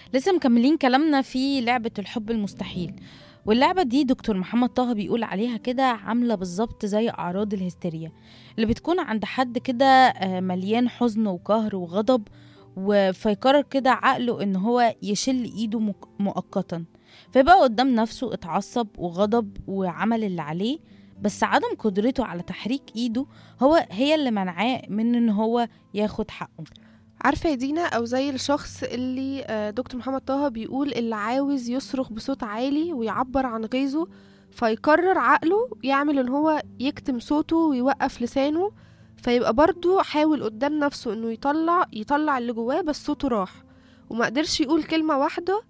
لسه مكملين كلامنا في لعبة الحب المستحيل واللعبة دي دكتور محمد طه بيقول عليها كده عاملة بالظبط زي أعراض الهستيريا اللي بتكون عند حد كده آه، مليان حزن وقهر وغضب و- فيقرر كده عقله إن هو يشل إيده مك- مؤقتا فيبقى قدام نفسه اتعصب وغضب وعمل اللي عليه بس عدم قدرته على تحريك إيده هو هي اللي منعاه من إن هو ياخد حقه عارفة يا دينا أو زي الشخص اللي آه، دكتور محمد طه بيقول اللي عاوز يصرخ بصوت عالي ويعبر عن غيظه فيقرر عقله يعمل ان هو يكتم صوته ويوقف لسانه فيبقى برضو حاول قدام نفسه انه يطلع يطلع اللي جواه بس صوته راح وما قدرش يقول كلمة واحدة